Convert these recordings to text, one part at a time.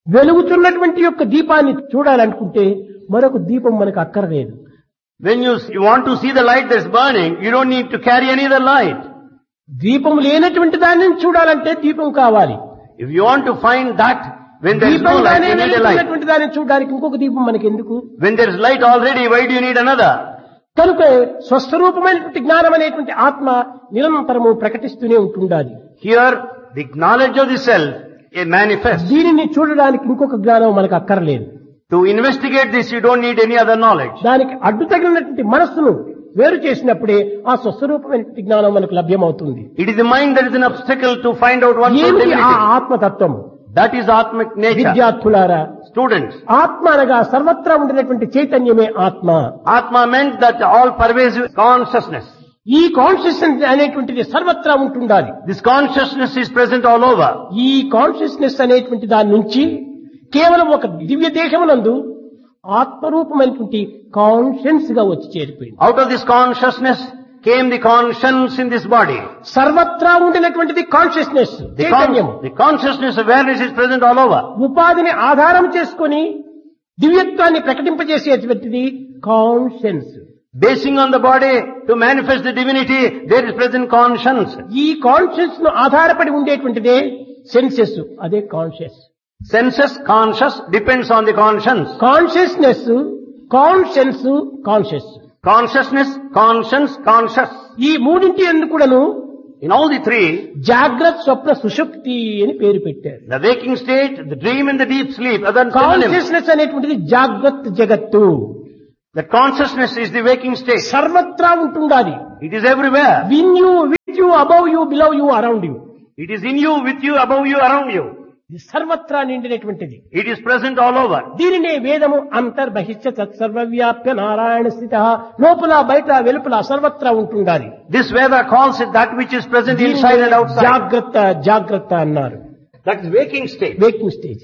వెలుగుతున్నటువంటి యొక్క దీపాన్ని చూడాలనుకుంటే మరొక దీపం మనకు అక్కర్లేదు When you, you want to see the light that's burning, you don't need to carry any other light. దీపం లేనటువంటి దానిని చూడాలంటే దీపం కావాలి If you want to find that, when there is no light, దీపంగానే you need a light. వెలుగుతున్నటువంటి దానిని చూడడానికి ఇంకొక దీపం మనకి ఎందుకు When there is light already, why do you need another? కనుక స్వస్వరూపమైనటువంటి జ్ఞానం అనేటువంటి ఆత్మ నిరంతరము ప్రకటిస్తూనే ఉంటుండాలి Here, the knowledge of the self, it manifests. దీనిని చూడడానికి ఇంకొక జ్ఞానం మనకు అక్కర్లేదు To investigate this, you don't need any other knowledge. దానికి అడ్డు తగిలినటువంటి మనస్సును వేరు చేసినప్పుడే ఆ స్వస్వరూపమైనటువంటి జ్ఞానం మనకు లభ్యమవుతుంది It is the mind that is an obstacle to find out one's own ఏమిటి ఆ divinity. ఆత్మతత్వము That is Atmic nature. విద్యార్థులారా Students, ఆత్మ అనగా సర్వత్రా ఉండినటువంటి చైతన్యమే ఆత్మ Atma meant that all pervasive consciousness. ఈ కాన్షియస్నెస్ అనేటువంటిది సర్వత్రా ఉంటుండాలి This consciousness is present all over. ఈ కాన్షియస్నెస్ అనేటువంటి దాని నుంచి కేవలం ఒక దివ్య దేశమునందు ఆత్మరూపమైనటువంటి కాన్షియన్స్ గా వచ్చి చేరిపోయింది Out of this consciousness came the conscience in this body. సర్వత్రా ఉండినటువంటిది కాన్షియస్నెస్ The, చైతన్యం con- the consciousness awareness is present all over. ఉపాధిని ఆధారం చేసుకొని దివ్యత్వాన్ని ప్రకటింపజేసేటువంటిది conscience Basing on the body to manifest the divinity, there is present conscience. ఈ conscience ను ఆధారపడి ఉండేటువంటిదే సెన్సెస్ అదే conscious Senses, conscious, depends on the conscience. Consciousness conscience conscious Consciousness, conscience, conscious. ఈ మూడింటి ఎందుకు కూడాను In all the three, జాగ్రత్త స్వప్న సుషుప్తి అని పేరు పెట్టారు the waking state, the dream and the deep sleep, other synonyms. Consciousness అనేటువంటిది జాగ్రత్త జగత్తు The consciousness is the waking state. సర్వత్రా ఉంటుండాలి It is everywhere. Within with you above you below you around you It is in you, with you, above you, around you. ఇది సర్వత్రా నిండినటువంటిది It is present all over. దీనినే వేదము అంతర్బహిష్య తత్సర్వవ్యాప్య నారాయణ స్థిత లోపల బయట వెలుపల సర్వత్రా ఉంటుండాలి This Veda calls it that which is present inside and outside. జాగ్రత్త జాగ్రత్త అన్నారు That is waking state. Waking stage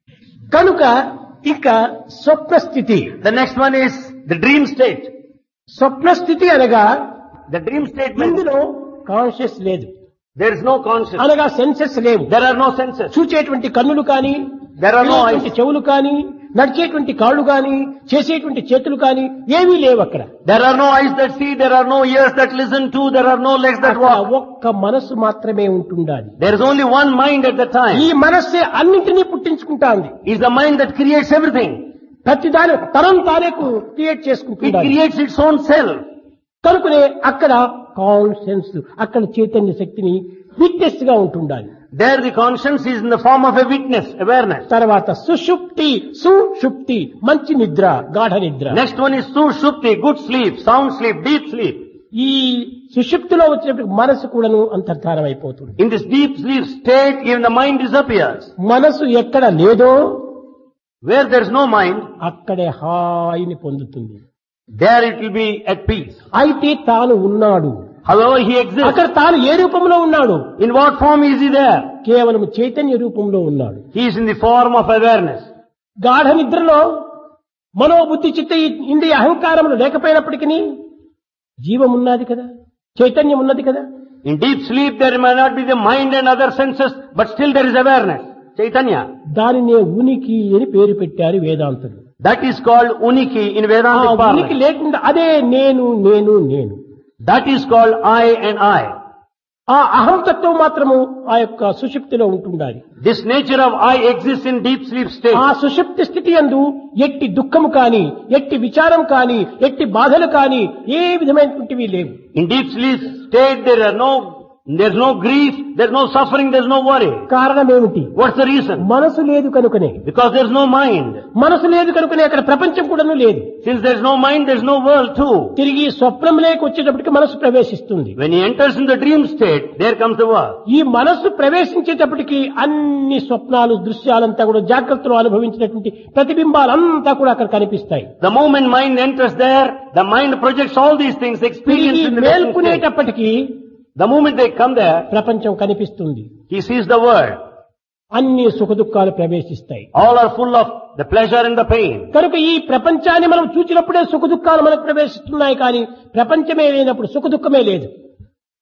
కనుక ఇక స్వప్న స్థితి The next one is the dream state. స్వప్న స్థితి అనగా The dream state means ఇందులో కాన్షియస్ లేదు there is no consciousness. అనగా సెన్సెస్ లేవు There are no senses. చూచేటువంటి కన్నులు కానీ There are no వినేటువంటి eyes. చెవులు కానీ నడిచేటువంటి కాళ్ళు కానీ చేసేటువంటి చేతులు కానీ ఏమీ లేవు అక్కడ There are no eyes that see. There are no ears that listen to. There are no legs that అక్కడ walk. ఒక్క మనస్సు మాత్రమే ఉంటుండాలి There is only one mind at the ఈ time. మనస్సే అన్నింటినీ పుట్టించుకుంటాంది Is the mind that creates everything. ప్రతి దాని తరం తానేకు క్రియేట్ It చేసుకుంటుంది creates its own self. కనుకనే అక్కడ కాన్షియన్స్ అక్కడ చైతన్య శక్తిని విట్నెస్ గా ఉంటుండాలి There the conscience is in the form of a witness, awareness. తర్వాత సుషుప్తి సుషుప్తి మంచి నిద్ర గాఢ నిద్ర Next one is sushupti, good sleep, sound sleep, deep sleep. ఈ సుషుప్తిలో వచ్చినప్పుడు మనసు కూడాను అంతర్ధానం అయిపోతుంది In this deep sleep state, even the mind disappears. మనసు ఎక్కడ లేదో Where there is no mind, అక్కడే హాయిని పొందుతుంది there it will be at peace. అయితే తాను ఉన్నాడు However, he exists. అక్కడ తాను ఏ రూపంలో ఉన్నాడు In what form is he there? కేవలం చైతన్య రూపంలో ఉన్నాడు He is in the form of awareness. గాఢ నిద్రలో మనోబుద్ధి చిత్త ఇంద్రియ అహంకారములు లేకపోయినప్పటికీ జీవం ఉన్నది కదా చైతన్యం ఉన్నది కదా In deep sleep, there may not be the mind and other senses, but still there is awareness. Chaitanya. దానినే ఉనికి అని పేరు పెట్టారు వేదాంతులు That is called uniki in ఆ Vedantic ఉనికి parlance. లేకుండా అదే నేను నేను నేను That is called I and I. ఆ అహంతత్వం మాత్రము ఆ యొక్క సుషుప్తిలో ఉంటుండాలి This nature of I exists in deep sleep state. ఆ సుషుప్తి స్థితి అందు ఎట్టి దుఃఖము కాని ఎట్టి విచారం కాని ఎట్టి బాధలు కాని ఏ విధమైనటువంటివి లేవు In deep sleep state, there are no, there's no grief, there's no suffering, there's no worry. కారణం ఏమిటి What's the reason? మనసు లేదు కనుకనే Because there's no mind. మనసు లేదు కనుకనే అక్కడ ప్రపంచం కూడాను లేదు Since there's no mind, there's no world too. తిరిగి స్వప్నంలోకి వచ్చేటప్పటికి మనసు ప్రవేశిస్తుంది When he enters in the dream state, there comes the world. ఈ మనస్సు ప్రవేశించేటప్పటికి అన్ని స్వప్నాలు దృశ్యాలంతా కూడా జాగ్రత్తలో అనుభవించినటువంటి ప్రతిబింబాలంతా కూడా అక్కడ కనిపిస్తాయి The moment mind enters there, the mind projects all these things తిరిగి experienced in the waking state. మేల్కొనేటప్పటికి The moment they come there, ప్రపంచం కనిపిస్తుంది he sees the world. అన్ని సుఖ దుఃఖాలు ప్రవేశిస్తాయి All are full of the pleasure and the pain. కనుక ఈ ప్రపంచాన్ని మనం చూచినప్పుడే సుఖ దుఃఖాలు మనకు ప్రవేశిస్తున్నాయి కానీ ప్రపంచమే లేనప్పుడు సుఖ దుఃఖమే లేదు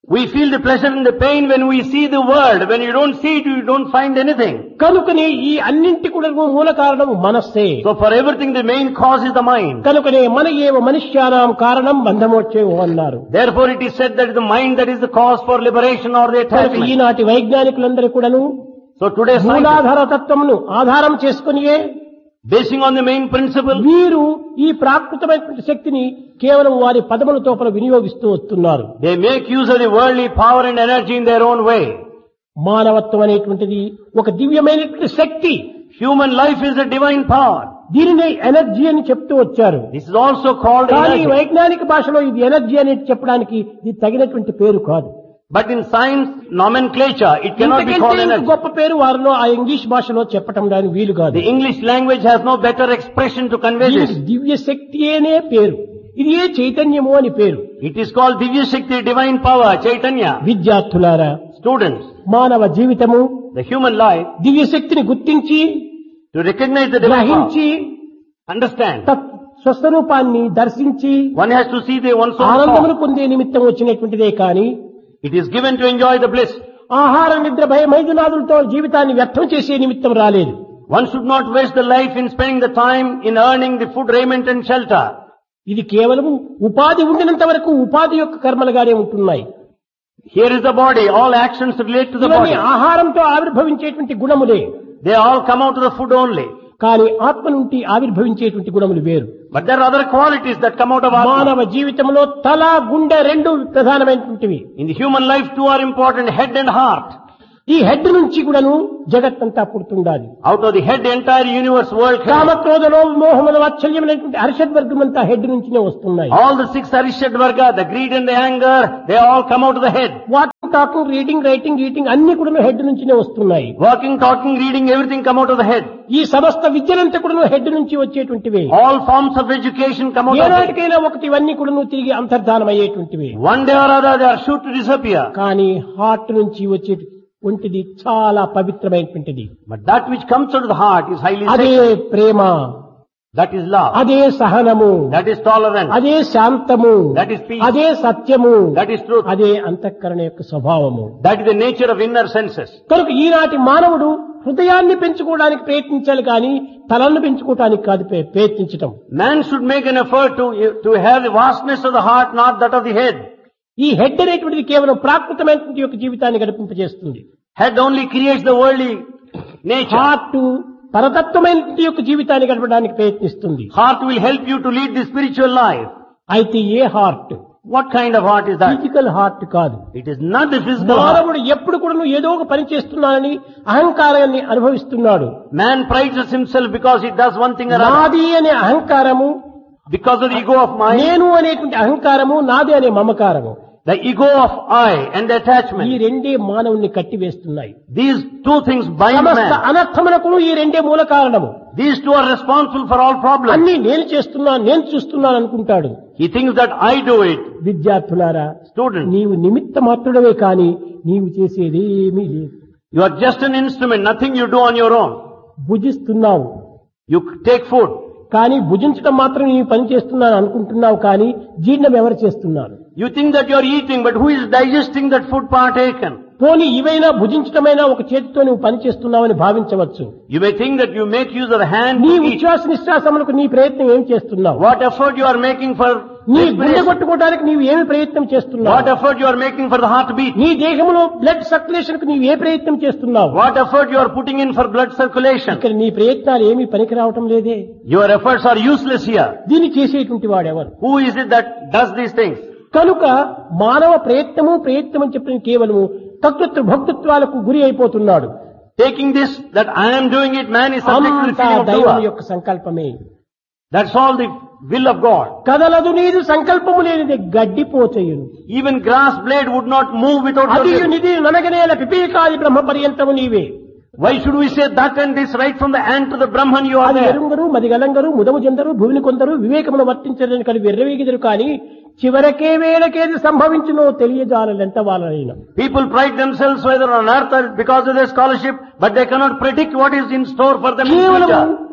We feel the pleasure and the pain when we see the world. When you don't see it, you don't find anything. కనుకనే ఈ అన్నింటి కూడా మూల కారణం మనస్సే So for everything, the main cause is the mind. కనుకనే మన ఏవ మనుష్యానాం కారణం బంధమోక్షే అన్నారు Therefore it is said that the mind that is the cause for liberation or the కనుక attachment. ఈనాటి వైజ్ఞానికులందరూ కూడాను So today's scientists, మూలాధార తత్వమును ఆధారం చేసుకునియే basing on the main principle, వీరు ఈ ప్రాకృతమైనటువంటి శక్తిని కేవలం వారి పదముల తోపల వినియోగిస్తూ వస్తున్నారు they make use of the worldly power and energy in their own way. మానవత్వం అనేటువంటిది ఒక దివ్యమైనటువంటి శక్తి Human life is a divine power. దీనినే ఎనర్జీ అని చెప్తూ వచ్చారు This is also called కానీ energy. వైజ్ఞానిక భాషలో ఇది ఎనర్జీ అనేది చెప్పడానికి ఇది తగినటువంటి పేరు కాదు But in science nomenclature, it cannot be ఇంతకంటే called ఇంత energy. గొప్ప పేరు వారిలో ఆ ఇంగ్లీష్ భాషలో చెప్పటం దాని వీలు కాదు The English language has no better expression to convey దీనికి this. దివ్య శక్తియేనే పేరు ఇది ఏ చైతన్యము అని పేరు It is called Divya Shakti, divine power, Chaitanya. విద్యార్థులారా Students, మానవ జీవితము the human life, దివ్య శక్తిని గుర్తించి to recognize the divine power, గ్రహించి understand. తత్ స్వస్వరూపాన్ని దర్శించి One has to see the one's own ఆనందమును form. పొందే నిమిత్తం వచ్చినటువంటిదే కాని It is given to enjoy the bliss. ఆహార నిద్ర భయ మైదునాదులతో జీవితాన్ని వ్యర్థం చేసే నిమిత్తం రాలేదు One should not waste the life in spending the time in earning the food, raiment and shelter. ఇది కేవలం ఉపాధి ఉండినంత వరకు ఉపాధి యొక్క కర్మలుగానే ఉంటున్నాయి Here is the body. All actions relate to the ఇవన్నీ body. ఆహారంతో ఆవిర్భవించేటువంటి గుణములే They all come out of the food only. కానీ ఆత్మ నుండి ఆవిర్భవించేటువంటి గుణములు వేరు But there are other qualities that come out of Atma. మానవ జీవితంలో తల గుండె రెండు ప్రధానమైనటువంటివి In the human life, two are important, head and heart. ఈ హెడ్ నుంచి కూడాను జగత్తంతా పుడుతుండాలి Out of the head, the entire universe, world comes. కామక్రోధలో మోహముల వాత్సల్యమైనటువంటి Harshad వర్గం అంతా హెడ్ నుంచినే వస్తున్నాయి All the six Arishad Varga, the greed and the anger, they all come out of the head. Walking talking reading writing eating అన్ని కూడా head నుంచినే వస్తున్నాయి Walking, talking, reading, everything come out of the head. ఈ సమస్త విద్యలంతా కూడా head నుంచి వచ్చేటువంటివి All forms of education come out of the head. ఏనాటికైనా ఒకటి ఇవన్నీ కూడా తిరిగి అంతర్ధానం అయ్యేటువంటివి One day or other, they are sure to disappear. కానీ హార్ట్ నుంచి వచ్చే ఒంటిది చాలా పవిత్రమైనటువంటిది But that which comes out of the heart is highly అదే sacred. Prema That is love. అదే సహనము That is tolerance. అదే శాంతము That is peace. అదే సత్యము That is truth. అదే అంతఃకరణ యొక్క స్వభావము That is the nature of inner senses. కనుక ఈనాటి మానవుడు హృదయాన్ని పెంచుకోవడానికి ప్రయత్నించాలి కానీ తలను పెంచుకోవడానికి కాదు ప్రయ- ప్రయత్నించటం Man should make an effort to, to have the vastness of the heart, not that of the head. ఈ హెడ్ అనేటువంటిది కేవలం ప్రాకృతమైనటువంటి యొక్క జీవితాన్ని గడిపింపజేస్తుంది Head only creates the worldly nature. Heart పరతత్వమైనటువంటి యొక్క జీవితాన్ని గడపడానికి ప్రయత్నిస్తుంది Heart will help you to lead the spiritual life. అయితే ఏ heart What kind of heart is that? Physical heart కాదు It is not the physical heart. మానవుడు ఎప్పుడు కూడా నువ్వు ఏదో ఒక పని చేస్తున్నానని అహంకారాన్ని అనుభవిస్తున్నాడు Man prides himself because he does one thing or other. నాది అనే అహంకారము Because of the ego of mind, నేను అనేటువంటి అహంకారము నాది అనే మమకారము the ego of I and the ఈ attachment. రెండే మానవుణ్ణి కట్టివేస్తున్నాయి These two things bind సమస్త man. అనర్థములకు ఈ రెండే మూల కారణము These two are responsible for all problems. అన్ని నేను చేస్తున్నాను నేను చూస్తున్నాను అనుకుంటాడు He thinks that I do it. విద్యార్థులారా Student, నీవు నిమిత్త మాత్రుడవే కాని నీవు చేసేది ఏమీ లేదు you are just an instrument, nothing you do on your own. భుజిస్తున్నావు You take food. కానీ భుజించడం మాత్రం నీవు పని చేస్తున్నాను అనుకుంటున్నావు కానీ జీర్ణం ఎవరు చేస్తున్నారు You think that you are eating, but who is digesting that food partaken? పోనీ ఇవైనా భుజించటమైనా ఒక చేతితో నువ్వు పని చేస్తున్నావని భావించవచ్చు You may think that you make use of the hand నీ to eat. ఉచ్ఛ్వాస నిశ్వాసములకు నీ ప్రయత్నం ఏం చేస్తున్నావు What effort you are making for నీ గుండె respiration. కొట్టుకోవడానికి నీవు ఏమి ప్రయత్నం చేస్తున్నావు What effort you are making for the heart to beat. నీ దేహంలో బ్లడ్ సర్క్యులేషన్ కు నీవు ఏ ప్రయత్నం చేస్తున్నావు What effort you are putting in for blood circulation. ఇక్కడ నీ ప్రయత్నాలు ఏమీ పనికి రావటం లేదే Your efforts are useless here. దీన్ని చేసేటువంటి వాడెవరు Who is it that does these things? కనుక మానవ ప్రయత్నము ప్రయత్నం అని చెప్పిన కేవలము తత్వత్వ భక్తత్వాలకు గురి అయిపోతున్నాడు Taking this, that I am doing it, man is subject to the అంతా feeling of దైవం doer. యొక్క సంకల్పమే That's all the will of God. కదలదు నీదు సంకల్పము లేనిది గడ్డిపోచయును Even grass blade would not move without your అది will. నిధి ననగనేల పిపీకాది బ్రహ్మ పర్యంతము నీవే Why should we say that and this right from the ant to the Brahman you are అది there? ఎరుంగరు మదిగలంగరు ముదము చెందరు భూమిని కొందరు వివేకమును వర్తించదని కలిగి వెర్రవీగిదరు కానీ చివరకే వేళకేది సంభవించునో తెలియజాలెంత వాళ్ళైనా People pride themselves whether on earth or because of their scholarship, but they cannot predict what is in store for them in కేవలము future.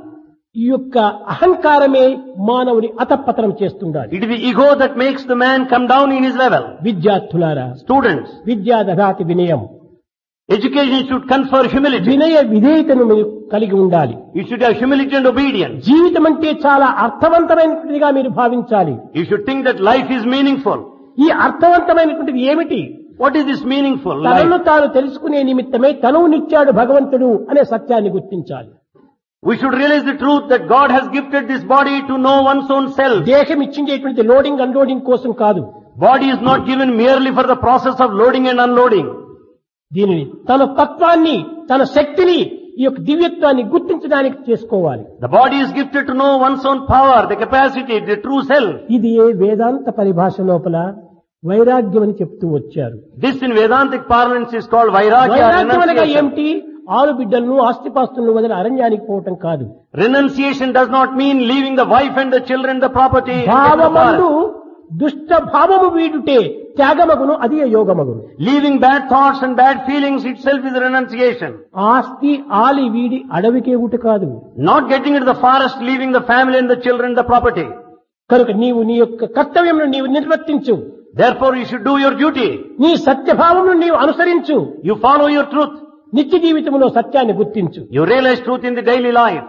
ఈ యొక్క అహంకారమే మానవుని అతపతనం చేస్తుండాలి It is the ego that makes the man come down in his level. విద్యార్థులారా Students, విద్యా దదాతి వినయం education should confer humility. వినయ విధేయతను మీరు కలిగి ఉండాలి You should have humility and obedience. జీవితం అంటే చాలా అర్థవంతమైనటువంటిదిగా మీరు భావించాలి You should think that life is meaningful. ఈ అర్థవంతమైనటువంటిది ఏమిటి What is this meaningful తనను life? తాను తెలుసుకునే నిమిత్తమే తనువునిచ్చాడు భగవంతుడు అనే సత్యాన్ని గుర్తించాలి We should realize the truth that God has gifted this body to know one's own self. దేహం ఇచ్చిండేటువంటి లోడింగ్ అన్లోడింగ్ కోసం కాదు Body is not given merely for the process of loading and unloading. దీనిని తన తత్వాన్ని తన శక్తిని ఈ యొక్క దివ్యత్వాన్ని గుర్తించడానికి చేసుకోవాలి The body is gifted to know one's own power, the capacity, the true self. ఇది ఏ వేదాంత పరిభాష లోపల వైరాగ్యం అని చెప్తూ వచ్చారు This in Vedantic parlance is called Vairagya వైరాగ్యం అనగా renunciation. ఏమిటి ఆరు బిడ్డలను ఆస్తిపాస్తులను వదిలి అరణ్యానికి పోవటం కాదు Renunciation does not mean leaving the wife and the children, the property. and getting the భావమందు forest. దుష్ట భావము వీడుటే త్యాగమగును అది యోగమగును Leaving bad thoughts and bad feelings itself is renunciation. ఆస్తి ఆలి వీడి అడవికే ఊట కాదు Not getting into the forest, leaving the family and the children, the property. కనుక నీవు నీ యొక్క కర్తవ్యంను నీవు నిర్వర్తించు Therefore you should do your duty. నీ సత్యభావమును నీవు అనుసరించు You follow your truth. నిత్య జీవితంలో సత్యాన్ని గుర్తించు You realize truth in the daily life.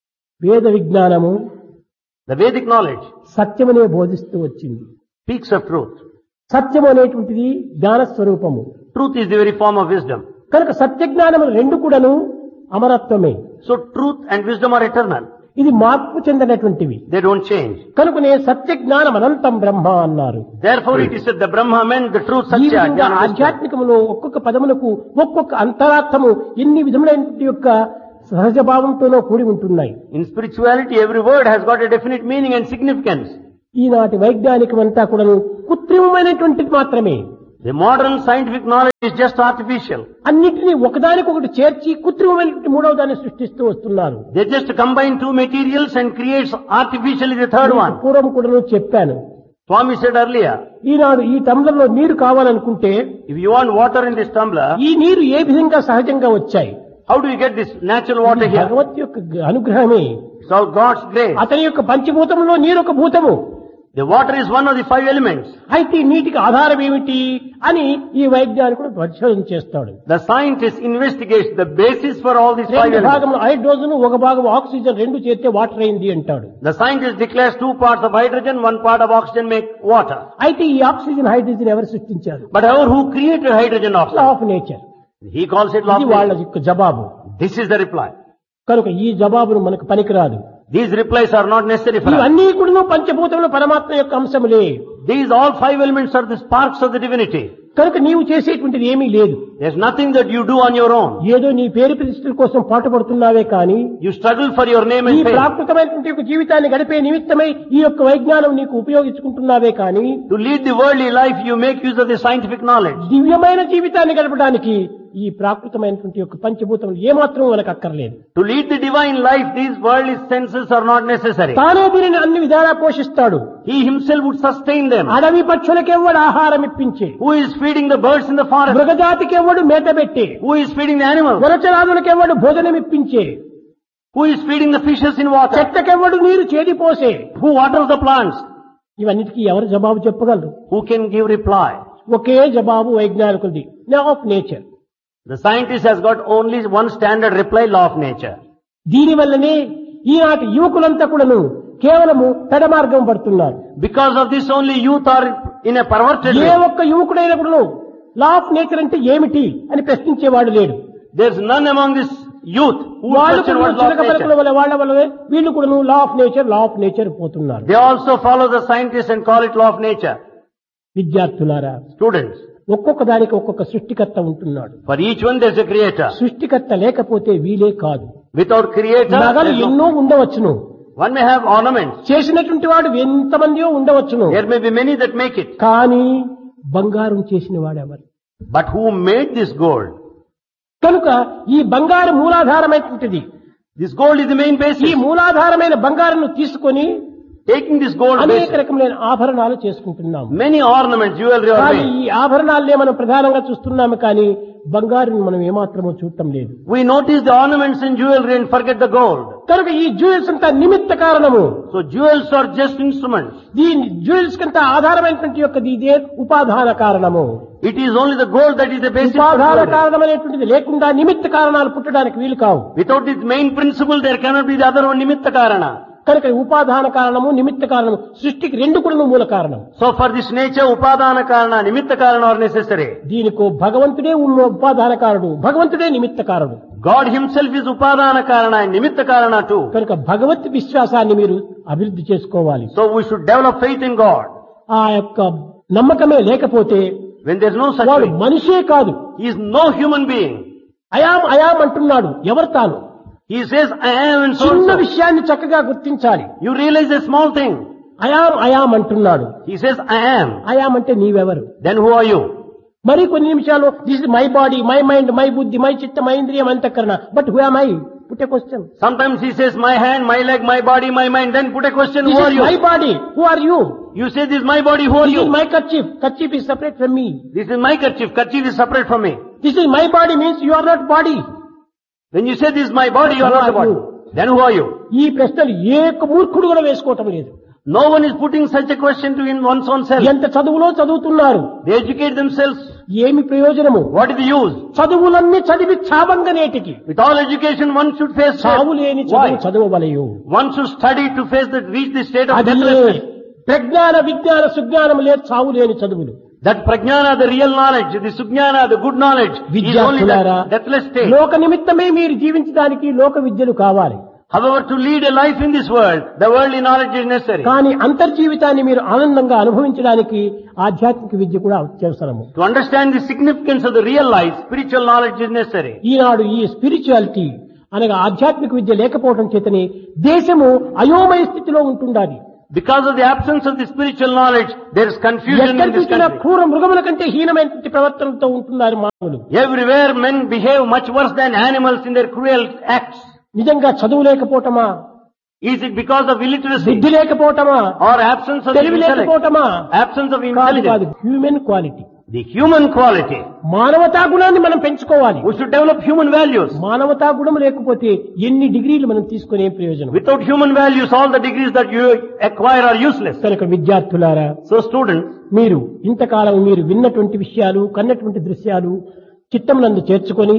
వేద విజ్ఞానము The Vedic knowledge సత్యమునే బోధిస్తూ వచ్చింది speaks of truth. సత్యము అనేటువంటిది జ్ఞాన స్వరూపము Truth is the very form of wisdom. కనుక సత్యజ్ఞానము రెండు కూడాను అమరత్వమే So truth and wisdom are eternal. ఇది మార్పు చెందినటువంటివి They don't change. కనుకనే సత్య జ్ఞానం అనంతం బ్రహ్మ అన్నారు Therefore it is said the Brahma meant the truth ఈ Satya. విధంగా Jnana, wisdom. ఆధ్యాత్మికములో ఒక్కొక్క పదములకు ఒక్కొక్క అంతరార్థము ఎన్ని విధములైన యొక్క సహజ భావంతోనో కూడి ఉంటున్నాయి In spirituality every word has got a definite meaning and significance. ఈనాటి వైజ్ఞానికమంతా కూడాను కృత్రిమమైనటువంటిది మాత్రమే The modern scientific knowledge is just artificial. అన్నిటినీ ఒకదానికొకటి చేర్చి కృత్రిమమైనటువంటి మూడవ దాన్ని సృష్టిస్తూ వస్తున్నారు They just combine two materials and creates artificially the third one. పూర్వం కూడా చెప్పాను Swami said earlier, ఈనాడు ఈ టంబ్లర్లో నీరు కావాలనుకుంటే if you want water in this tumbler, ఈ నీరు ఏ విధంగా సహజంగా వచ్చాయి how do you get this natural water here? భగవత్ యొక్క అనుగ్రహమే It's all God's grace. అతని యొక్క పంచభూతంలో నీరు ఒక భూతము The water is one of the five elements. అయితే ఈ నీటికి ఆధారం ఏమిటి అని ఈ వైజ్ఞానికుడు పరిశోధన చేస్తాడు The scientist investigates the basis for all these five రెండు elements. భాగంలో హైడ్రోజన్ ఒక భాగం ఆక్సిజన్ రెండు చేస్తే వాటర్ అయింది అంటాడు The scientist declares two parts of hydrogen, one part of oxygen make water. అయితే ఈ ఆక్సిజన్ హైడ్రోజన్ ఎవరు సృష్టించారు But however, who created hydrogen లా oxide? Of nature He calls it law ఇది of వాళ్ళ nature. యొక్క జవాబు This is the reply. కనుక ఈ జవాబును మనకు పనికిరాదు These replies are not necessary for us. ఇవన్నీ కూడా పంచభూతములు పరమాత్మ యొక్క అంశములే These all five elements are the sparks of the divinity. కనుక నీవు చేసేటువంటిది ఏమీ లేదు There's nothing that you do on your own. ఏదో నీ పేరు ప్రతిష్టల కోసం పాటుపడుతున్నావే కానీ You struggle for your name ఈ and fame. ప్రాకృతమైనటువంటి యొక్క జీవితాన్ని గడిపే నిమిత్తమై ఈ యొక్క వైజ్ఞానం నీకు ఉపయోగించుకుంటున్నావే కానీ To lead the worldly life, you make use of the scientific knowledge. దివ్యమైన జీవితాన్ని గడపడానికి ఈ ప్రాకృతమైనటువంటి యొక్క పంచభూతములు ఏమాత్రం మనకు అక్కర్లేదు To lead the divine life, these worldly senses are not necessary. తానే దీనిని అన్ని విధాలా పోషిస్తాడు He himself would sustain them. అడవి పక్షులకెవ్వడు ఆహారం ఇప్పించే Who is feeding the birds in the forest? మృగజాతికెవ్వడు మేత పెట్టే Who is feeding the animals? వరచరాదులకెవ్వడు భోజనం ఇప్పించే Who is feeding the fishes in water? చెట్టకెవ్వడు నీరు చేదిపోసే Who waters the plants? ఇవన్నిటికీ ఎవరు జవాబు చెప్పగలరు Who can give reply? ఒకే జవాబు వైజ్ఞానికులది law of nature The scientist has got only one standard reply, law of nature. దీనివల్లనే ఈనాటి యువకులంతా కూడాను కేవలము పెడ మార్గం పడుతున్నారు Because of this only youth are in a perverted A way. ఒక్క యువకుడైనా కూడాను లా ఆఫ్ నేచర్ అంటే ఏమిటి అని ప్రశ్నించేవాడు లేడు There's none among this youth who would వాళ్ళు question కూడా what law of చిలక పలుకుల nature. వల్ల వాళ్ళ వల్ల వీళ్ళు కూడాను law of nature law of nature పోతున్నారు They also follow the scientists and call it law of nature. విద్యార్థులారా Students, ఒక్కొక్క దానికి ఒక్కొక్క సృష్టికర్త ఉంటున్నాడు for each one there's a creator. సృష్టికర్త లేకపోతే వీలే కాదు Without creator, నగలు there's no- ఎన్నో ఉండవచ్చును one may have ornaments. చేసినటువంటి వాడు ఎంతమందియో ఉండవచ్చును There may be many that make it. కానీ బంగారం చేసిన వాడెవరు But who made this gold? కనుక ఈ బంగారు మూలాధారమైనటువంటిది This gold is the main ఈ basis. మూలాధారమైన బంగారం తీసుకొని Taking this gold అనేక base, రకములైన ఆభరణాలు చేసుకుంటున్నాం many ornaments, jewelry are కానీ made. ఈ ఆభరణాలనే మనం ప్రధానంగా చూస్తున్నాము కానీ బంగారుని మనం ఏమాత్రమూ చూడటం లేదు We notice the ornaments and jewelry and forget the gold. కనుక ఈ జ్యువెల్స్ అంతా నిమిత్త కారణము So jewels are just instruments. దీని జ్యువెల్స్ కంటే ఆధారమైనటువంటి యొక్క ఇదే ఉపాధాన కారణము It is only the gold that is the basis for ఉపాధాన jewelry. కారణం అనేటువంటిది లేకుండా నిమిత్త కారణాలు పుట్టడానికి వీలు కావు Without this main principle, there cannot be the other one, nimitta karana. కనుక ఉపాధాన కారణము నిమిత్త కారణము సృష్టికి రెండు కూడా మూల కారణం So for this nature, upadana karana, nimitta karana are necessary. దీనికో భగవంతుడే ఉన్న ఉపాధాన కారుడు భగవంతుడే నిమిత్త కారుడు God himself is upadana karana and nimitta karana too. కనుక భగవత్ విశ్వాసాన్ని మీరు అభివృద్ధి చేసుకోవాలి So we should develop faith in God. ఆ యొక్క నమ్మకమే లేకపోతే When there is no such వాడు faith, మనిషే కాదు he is no human being. I am I am అంటున్నాడు ఎవరు తాను He says, I am and so and చిన్న so. విషయాన్ని చక్కగా గుర్తించాలి You realize a small thing. I am I am అంటున్నాడు He says, I am. I am అంటే నీవెవరు Then who are you? మరి కొన్ని నిమిషాలు this my body my mind my బుద్ధి మై చిత్త మై ఇంద్రియం అంతఃకరణ but who my put question Sometimes he says, my hand, my leg, my body, my mind. Then put a question, who are my you? Body who are you You say, this is my body, who are this you? Is my kerchief kerchief is separate from me This is my kerchief. Kerchief is separate from me. This is my body means you are not body When you say this is my body, you are Who not the are body. you? Then who are you? ఈ ప్రశ్నలు ఏ ఒక్క మూర్ఖుడు కూడా వేసుకోవటం లేదు No one is putting such a question to in one's own self. ఎంత చదువులో చదువుతున్నారు They educate themselves. ఏమి ప్రయోజనము What is the use? చదువులన్నీ చదివి చావంగ నేటికి With all education, one should face చావు death. లేని Why? చదువు చదవవలయు One should study to face the, reach the state of అది deathlessness. ప్రజ్ఞాన విజ్ఞాన సుజ్ఞానం లేదు చావు లేని చదువులు That prajnana, the real knowledge, the sugnana, the good knowledge, is only విద్యార్థులారా that deathless state. లోక నిమిత్తమే మీరు జీవించడానికి లోక విద్యలు కావాలి However, to lead a life in this world, the worldly knowledge is necessary. కానీ అంతర్జీవితాన్ని మీరు ఆనందంగా అనుభవించడానికి ఆధ్యాత్మిక విద్య కూడా అత్యవసరము To understand the significance of the real life, spiritual knowledge is necessary. ఈనాడు ఈ స్పిరిచువాలిటీ అనగా ఆధ్యాత్మిక విద్య లేకపోవడం చేతనే దేశము అయోమయ స్థితిలో ఉంటుండాలి Because of the absence of the spiritual knowledge, there is confusion ఎక్కడ in this చూసినా country. క్రూర మృగముల కంటే హీనమైనటువంటి ప్రవర్తనతో ఉంటున్నారు మానవులు Everywhere men behave much worse than animals in their cruel acts. నిజంగా చదువు లేకపోవటమా Is it because of illiteracy బుద్ధి లేకపోవటమా or absence of తెలివి intellect? లేకపోవటమా Absence of కాదు కాదు intelligence. Human quality The human quality. మానవతా గుణాన్ని మనం పెంచుకోవాలి We should develop human values. మానవతా గుణం లేకపోతే ఎన్ని డిగ్రీలు మనం తీసుకునే ప్రయోజనం Without human values, all the degrees that you acquire are useless. కనుక విద్యార్థులారా So students, మీరు ఇంతకాలం మీరు విన్నటువంటి విషయాలు కన్నటువంటి దృశ్యాలు చిత్తమునందు చేర్చుకొని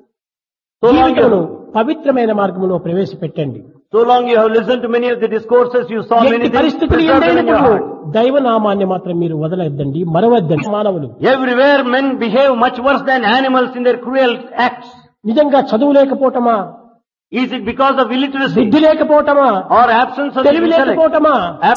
so long, జీవితమును you, పవిత్రమైన మార్గంలో ప్రవేశపెట్టండి so long you have listened to many of the discourses, you saw many ఎట్టి things, పరిస్థితులు preserve them in your ఎన్నైనప్పుడు heart. దైవనామాన్ని మాత్రం మీరు వదలొద్దండి మరవద్దండి మానవులు Everywhere men behave much worse than animals in their cruel acts. నిజంగా చదువు లేకపోవటమా Is it because of illiteracy బుద్ధి లేకపోవటమా or absence of తెలివి intellect? లేకపోవటమా